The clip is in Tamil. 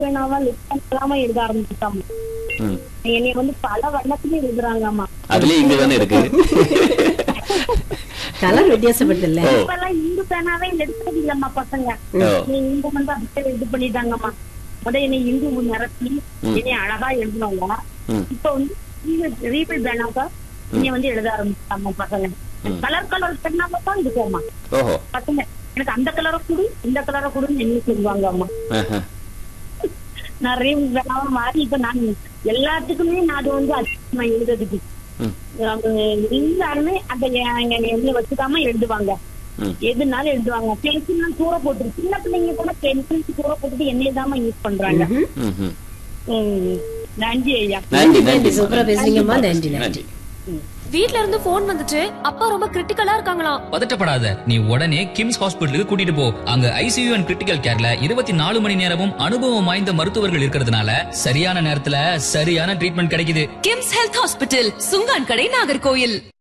பேனாவா லிஸ்ட் இல்லாம எழுத ஆரம்பிச்சுட்டாமா ம். என்னைய வந்து பல வண்ணத்துல எழுதுறாங்கம்மா அதுலயும் இங்க தானே இருக்கு கலர் வித்தியாசப்பட்டல ஓ இப்ப எல்லாம் இந்து பேனாவே எடுக்கிறது இல்லம்மா பசங்க ஓ நீ இந்து வந்து அப்படியே இது பண்ணிட்டாங்கம்மா முத என்னை இந்து நிரப்பி என்னை அழகா எழுதுவாங்க ம். இப்ப வந்து ரீபிள் பேனாக்கா நீ வந்து எழுத ஆரம்பிச்சாங்க பசங்க கலர் கலர் பேனாவா தான் இருக்கும்மா ஓஹோ பசங்க எனக்கு அந்த கலரை கொடு இந்த கலரை கொடுன்னு என்ன சொல்லுவாங்க அம்மா ஆஹா. நான் ரீபிள் பேனாவா மாறி இப்ப நான் எல்லாத்துக்குமே நான் அது வந்து அதிகமா எழுதுறதுக்கு ம். அவங்க எல்லாருமே அந்த என்ன வச்சுக்காம எழுதுவாங்க ம். எதுனாலும் எழுதுவாங்க பென்சில் தூர போட்டு சின்ன பிள்ளைங்க கூட பென்சில் தூர போட்டுட்டு என்னைய தான் யூஸ் பண்றாங்க ம், ம். ம். நன்றி ஐயா நன்றி நன்றி, நன்றி சூப்பரா பேசுறீங்கம்மா நன்றி நன்றி நன்றி வீட்ல இருந்து போன் வந்துச்சு அப்பா ரொம்ப கிரிட்டிக்கலா இருக்காங்களாம் பதட்டப்படாத நீ உடனே கிம்ஸ் ஹாஸ்பிட்டலுக்கு கூட்டிட்டு போ அங்க ஐசியூ அண்ட் கிரிட்டிக்கல் கேர்ல இருபத்தி நாலு மணி நேரமும் அனுபவம் வாய்ந்த மருத்துவர்கள் இருக்கிறதுனால சரியான நேரத்துல சரியான ட்ரீட்மெண்ட் கிடைக்குது கிம்ஸ் ஹெல்த் ஹாஸ்பிட்டல் சுங்கான் கடை நாகர்கோயில்